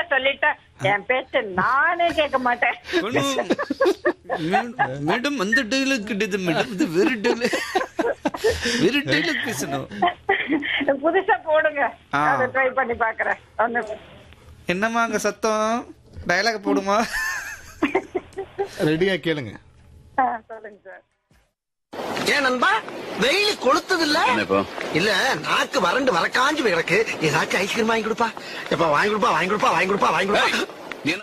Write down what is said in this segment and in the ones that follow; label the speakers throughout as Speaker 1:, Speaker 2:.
Speaker 1: சொல்லிட்டா என் பேச்ச நானே கேட்க மாட்டேன்
Speaker 2: மேடம், மேடம் அந்த டைலாக் கிடையாது மேடம் இது வேற டைலாக் வேற டைலாக் பேசணும்
Speaker 1: புதுசா போடுங்க
Speaker 2: ஆ.
Speaker 1: அதை ட்ரை பண்ணி பாக்குறேன் ஒண்ணு
Speaker 2: என்னம்மா அங்க சத்தம் டயலாக் போடுமா
Speaker 3: ரெடியா கேளுங்க
Speaker 1: ஆ, சொல்லுங்க சார்
Speaker 4: ஏன் நண்பா வெயில் கொளுத்தது இல்ல இல்ல நாக்கு வறண்டு வரக்காஞ்சு கிடக்கு ஏதாச்சும் ஐஸ்கிரீம் வாங்கி கொடுப்பா எப்பா வாங்கி கொடுப்பா வாங்கி கொடுப்பா வாங்கி கொடுப்பா வாங்கி கொடுப்பா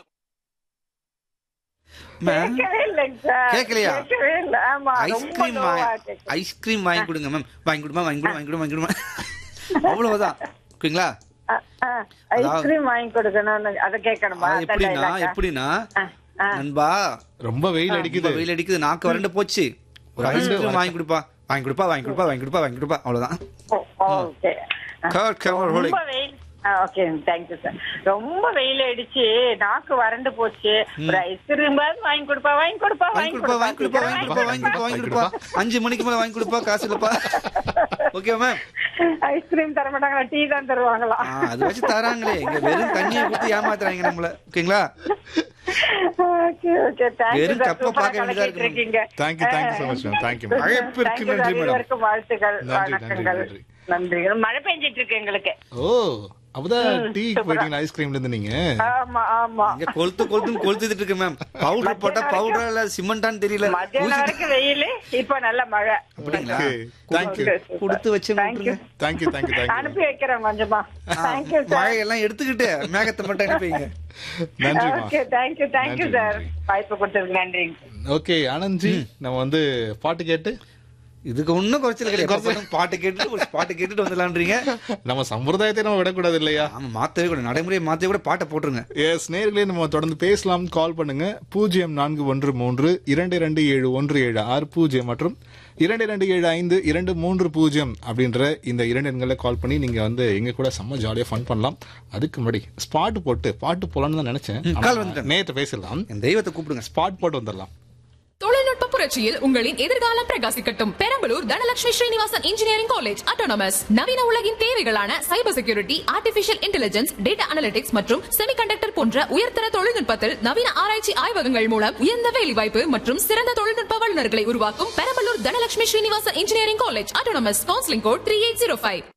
Speaker 2: மேம்
Speaker 1: கேட்கவே இல்லைங்க சார்
Speaker 2: கேட்கலையா?
Speaker 1: கேட்கவே இல்ல ஆமா ரொம்ப
Speaker 2: ஐஸ்கிரீம்
Speaker 1: லோவா கேக்குது.
Speaker 2: ஐஸ்கிரீம் வாங்கி கொடுங்க மேம் வாங்கி கொடுமா வாங்கி கொடுமா வாங்கி கொடுமா வாங்கி கொடுமா அவ்வளவுதான் ஓகேங்களா
Speaker 1: ஆ, ஆ, ஐஸ்கிரீம் வாங்கி கொடுக்கணும்னு அதை கேட்கணுமா
Speaker 2: அது
Speaker 1: அந்த
Speaker 2: எப்படின்னா
Speaker 1: dialogue ஆ?
Speaker 2: எப்படின்னா
Speaker 1: ஆ, ஆ.
Speaker 2: நண்பா
Speaker 3: ரொம்ப வெயில் அடிக்குது
Speaker 2: வெயில் அடிக்குது நாக்கு வறண்டு போச்சு ஒரு ஐஸ்கிரீம் வாங்கி கொடுப்பா வாங்கி கொடுப்பா வாங்கி கொடுப்பா வாங்கி கொடுப்பா வாங்கி கொடுப்பா அவ்வளவுதான்
Speaker 1: ஓ, ஓகே
Speaker 2: Come, come on,
Speaker 1: ரொம்ப
Speaker 2: rolling.
Speaker 1: வெயில் ஓகே தேங்க்யூ சார் ரொம்ப வெயில் அடிச்சு நாக்கு வறண்டு போச்சு ஒரு ஐஸ்கிரீம் வாங்கி கொடுப்பா வாங்கி கொடுப்பா
Speaker 2: வாங்கி கொடுப்பா வாங்கி கொடுப்பா வாங்கி கொடுப்பா வாங்கி கொடுப்பா வாங்கி கொடுப்பா அஞ்சு மணிக்கு மேல வாங்கி கொடுப்பா காசு இல்லப்பா ஓகே மேம்
Speaker 1: ஐஸ்கிரீம் தர மாட்டாங்களா டீ தான் தருவாங்களா
Speaker 2: அது வச்சு தராங்களே இங்க வெறும் தண்ணியை கொடுத்து ஏமாத்துறாங்க நம்மள ஓகேங்களா
Speaker 1: ஓகே ஓகே தேங்க்யூ
Speaker 2: வெறும்
Speaker 1: சார்
Speaker 2: கப்பை
Speaker 1: சூப்பரா
Speaker 2: பார்க்க வேண்டியதா இருக்கு.
Speaker 1: இருக்கீங்க
Speaker 3: thank you thank you so much ma'am thank you ma'am
Speaker 2: அழைப்பிற்கு
Speaker 1: Thank you,
Speaker 2: நன்றி, மேடம்.
Speaker 1: அனைவருக்கும் வாழ்த்துக்கள்
Speaker 3: நன்றி, நன்றி,
Speaker 1: வணக்கங்கள்
Speaker 3: நன்றி.
Speaker 1: நன்றி மழை பெஞ்சிட்டு இருக்கு எங்களுக்கு
Speaker 3: ஓ அப்பதான் டீ போயிட்டீங்க ஐஸ்கிரீம்ல இருந்து நீங்க
Speaker 1: ஆமா ஆமா
Speaker 2: இங்க கொளுத்து கொளுத்துன்னு கொளுத்துட்டு இருக்கு மேம் பவுடர் போட்டா பவுடர் இல்ல சிமெண்டான்னு தெரியல
Speaker 1: மத்தியானம் வரைக்கும் வெயில் இப்ப நல்ல மழை
Speaker 2: அப்படிங்களா
Speaker 3: தேங்க்யூ
Speaker 2: கொடுத்து வச்சு
Speaker 1: தேங்க்யூ
Speaker 3: தேங்க்யூ தேங்க்யூ தேங்க்யூ
Speaker 1: அனுப்பி வைக்கிறேன் கொஞ்சமா தேங்க்யூ சார்
Speaker 2: மழையெல்லாம் எடுத்துக்கிட்டு மேகத்தை மட்டும் அனுப்பிங்க
Speaker 3: நன்றிமா
Speaker 1: ஓகே தேங்க்யூ தேங்க்யூ
Speaker 3: நன்றி,
Speaker 1: சார்
Speaker 3: நன்றி.
Speaker 1: வாய்ப்பு கொடுத்ததுக்கு நன்றி
Speaker 3: ஓகே ஆனந்த்ஜி நம்ம வந்து பாட்டு கேட்டு
Speaker 2: இதுக்கு ஒன்னும் குறைச்சல் கிடையாது எப்ப பார்த்தாலும் பாட்டு கேட்டுட்டு ஒரு பாட்டு கேட்டுட்டு வந்துடலான்றீங்க
Speaker 3: நம்ம சம்பிரதாயத்தை நம்ம விடக்கூடாது இல்லையா
Speaker 2: ஆமா மாத்தவே கூட நடைமுறையை மாத்தவே கூட பாட்டை போட்டுருங்க
Speaker 3: எஸ் நேர்களே நம்ம தொடர்ந்து பேசலாம் கால் பண்ணுங்க பூஜ்ஜியம் நான்கு ஒன்று மூன்று இரண்டு இரண்டு ஏழு ஒன்று ஏழு ஆறு பூஜ்ஜியம் மற்றும் இரண்டு இரண்டு ஏழு ஐந்து இரண்டு மூன்று பூஜ்ஜியம் அப்படின்ற இந்த இரண்டு எண்களை கால் பண்ணி நீங்க வந்து எங்க கூட செம்ம ஜாலியா ஃபன் பண்ணலாம் அதுக்கு முன்னாடி ஸ்பாட் போட்டு பாட்டு போலாம்னு தான் நினைச்சேன்
Speaker 2: ம்,
Speaker 3: ஆனா
Speaker 2: call வந்துட்டேன்.
Speaker 3: நேத்து பேசலாம்
Speaker 2: என் தெய்வத்தை கூப்பிடுங்க
Speaker 3: ஸ்பாட் போட்டு வந்துடலாம்
Speaker 5: தொழில்நுட்ப புரட்சியில் உங்களின் எதிர்காலம் பிரகாசிக்கட்டும் Perambalur Dhanalakshmi Srinivasan engineering college autonomous நவீன உலகின் தேவைகளான cyber security artificial intelligence data analytics மற்றும் செமிகண்டக்டர் போன்ற உயர்தர தொழில்நுட்பத்தில் நவீன ஆராய்ச்சி ஆய்வகங்கள் மூலம் உயர்ந்த வேலைவாய்ப்பு மற்றும் சிறந்த தொழில்நுட்ப வல்லுநர்களை உருவாக்கும் Perambalur Dhanalakshmi Srinivasan engineering college autonomous counselling code three eight zero five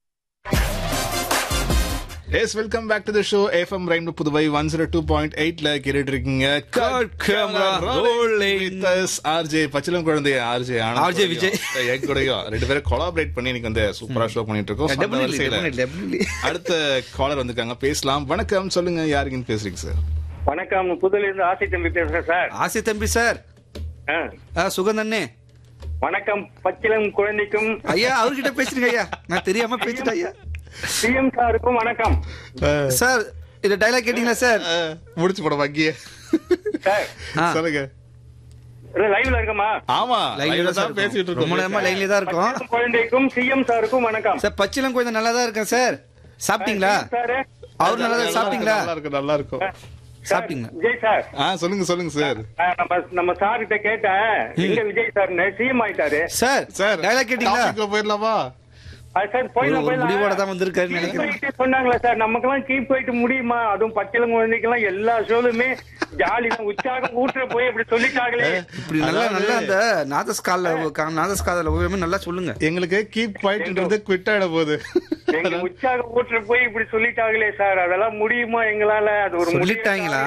Speaker 3: S welcome back to the show FM rhyme Puduvai one zero two point எயிட்ல கேட்டுட்டு இருக்கீங்க
Speaker 2: Cut camera rolling.
Speaker 3: ஆர்ஜே பச்சிலம் குழந்தை ஆர்ஜே
Speaker 2: RJ விஜய்.
Speaker 3: என் கூடயும் ரெண்டு பேரும் கொலாபரேட் பண்ணி இன்னைக்கு வந்து சூப்பரா ஷோ பண்ணிட்டு இருக்கோம் அந்த
Speaker 2: Definitely,
Speaker 3: வரிசையில
Speaker 2: definitely, definitely.
Speaker 3: அடுத்த காலர் வந்திருக்காங்க பேசலாம் வணக்கம் சொல்லுங்க யாருக்குன்னு பேசுறீங்க சார்
Speaker 6: வணக்கம் புதுலிருந்து ஆசை தம்பி பேசுறேன் சார்
Speaker 2: ஆசை தம்பி சார்
Speaker 6: ஆ.
Speaker 2: ஆ, சுகந்தண்ணே
Speaker 6: வணக்கம் பச்சிலம் குழந்தைக்கும்
Speaker 2: ஐயா அவர்கிட்ட பேசுறீங்க ஐயா நான் தெரியாம பேசிட்டேன் ஐயா
Speaker 6: சிஎம் சாருக்கும் வணக்கம்
Speaker 2: சார் இந்த டைலாக் கேட்டீங்களா சார்
Speaker 3: முடிச்சு போட வங்கிய
Speaker 6: சார்
Speaker 2: ஆ.
Speaker 3: சொல்லுங்க
Speaker 6: லைவ்ல இருக்கமா
Speaker 3: ஆமா
Speaker 2: லைன்ல
Speaker 3: லைவ்ல
Speaker 2: தான்
Speaker 3: தான் பேசிட்டு
Speaker 2: இருக்கோம் ரொம்ப நேரமா
Speaker 3: இருக்கோம்
Speaker 2: லைன்ல தான் இருக்கோம்
Speaker 6: பச்சிலம் குழந்தைக்கும் சிஎம் சாருக்கும் வணக்கம்
Speaker 2: சார் பச்சிலம் கொஞ்சம் நல்லா தான் இருக்கேன் சார் சாப்பிட்டீங்களா
Speaker 6: சார்
Speaker 2: அவர் நல்லா தான் சாப்பிட்டீங்களா
Speaker 3: நல்லா இருக்கும் நல்லா இருக்கும்
Speaker 2: சாப்பிட்டீங்களா
Speaker 6: விஜய் சார்
Speaker 3: ஆ சொல்லுங்க சொல்லுங்க சார்
Speaker 6: ஆ, நம்ம நம்ம சார் கிட்ட கேட்டேன் எங்க விஜய் சார்னு சிஎம் ஆயிட்டாரு
Speaker 2: சார்
Speaker 3: சார்
Speaker 2: டைலாக் கேட்டீங்களா
Speaker 3: topic ல போயிடலாமா
Speaker 6: அது சார்
Speaker 2: ஒரு
Speaker 6: போயிடலாம்
Speaker 2: ஒரு முடிவோட
Speaker 6: போயிடலாம்
Speaker 2: தான் வந்திருக்காருன்னு
Speaker 6: Keep
Speaker 2: நினைக்கிறேன்
Speaker 6: weight சொன்னாங்களே சார் நமக்கெல்லாம் கீப் போயிட்டு முடியுமா அதுவும் பச்சிலம் குழந்தைக்கெல்லாம் எல்லா ஷோலுமே ஜாலி தான் உற்சாகம் ஊற்ற போய் இப்படி சொல்லிட்டாங்களே
Speaker 2: இப்படி நல்லா நல்லா அந்த நாதஸ்கால நாதஸ்கால நல்லா சொல்லுங்க
Speaker 3: எங்களுக்கு கீப் குவைட்ன்றது குவிட் ஆயிட போகுது
Speaker 6: எங்க உற்சாகம் ஊற்ற போய் இப்படி சொல்லிட்டாங்களே சார் அதெல்லாம் முடியுமா எங்களால அது ஒரு
Speaker 2: சொல்லிட்டாங்களா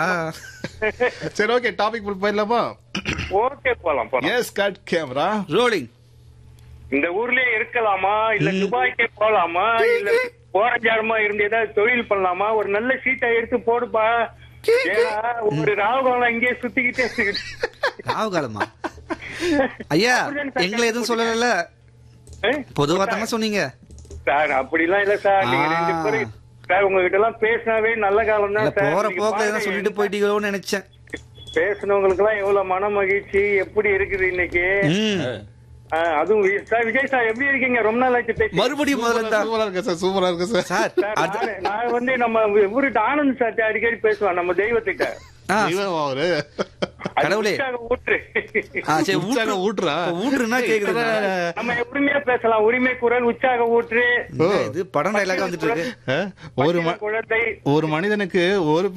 Speaker 3: சரி ஓகே டாபிக் போயிடலாமா
Speaker 6: ஓகே போலாம் போலாம்
Speaker 3: எஸ் கட் கேமரா
Speaker 2: ரோலிங்
Speaker 6: இந்த ஊர்லயே இருக்கலாமா இல்ல துபாய்க்கே போலாமா இல்ல போரஞ்சாரமா இருந்து ஏதாவது தொழில் பண்ணலாமா ஒரு நல்ல சீட்டை எடுத்து போடுப்பா ஏன்னா ஒரு ராகுகாலம் இங்கே சுத்திக்கிட்டே இருக்குது.
Speaker 2: ராவு காலமா ஐயா எங்களை எதுவும் சொல்லல
Speaker 6: ஏய்,
Speaker 2: பொதுவா தானே சொன்னீங்க
Speaker 6: சார் அப்படிலாம் இல்ல சார் நீங்க
Speaker 2: ஆ.
Speaker 6: ரெண்டு பேரும் சார் உங்ககிட்ட எல்லாம் பேசினாவே நல்ல காலம்
Speaker 2: இல்ல
Speaker 6: தான் சார்
Speaker 2: போற
Speaker 6: நீங்க
Speaker 2: போக்குல எதுவும்
Speaker 6: பாருங்க,
Speaker 2: சொல்லிட்டு போயிட்டீங்களோன்னு நினைச்சேன்
Speaker 6: பேசுனவங்களுக்கு எல்லாம் எவ்வளவு மன மகிழ்ச்சி எப்படி இருக்குது இன்னைக்கு
Speaker 2: ம்.
Speaker 6: ஆ, அதுவும் வி- சார் விஜய் சார் எப்படி இருக்கீங்க ரொம்ப நாள் ஆச்சு பேசி
Speaker 2: மறுபடியும் முதல்ல இருந்தா
Speaker 3: சூப்பரா இருக்கு சார் சூப்பரா இருக்கு சார்
Speaker 2: சார்
Speaker 6: சார்,
Speaker 2: அது-
Speaker 6: நானு- நான் வந்து நம்ம ஊருட்டு ஆனந்த் சார் அடிக்கடி பேசுவான் நம்ம தெய்வத்திட்ட
Speaker 2: ஆ,
Speaker 3: இவன் அவரு
Speaker 6: அது
Speaker 2: கடவுளே.
Speaker 6: உற்சாக ஊற்று
Speaker 2: ஆ, சரி
Speaker 3: உற்சாக
Speaker 2: ஊற்று
Speaker 3: ஊட்டுறா
Speaker 2: இப்ப ஊற்றுனா கேக்குது
Speaker 6: நம்ம உரிமையா பேசலாம் உரிமை குரல் உற்சாக ஊற்று
Speaker 2: இது படம் டைலாக வந்துட்டு இருக்கு
Speaker 3: ஆ? ஒரு ம-
Speaker 6: குழந்தை
Speaker 3: ஒரு மனிதனுக்கு ஒரு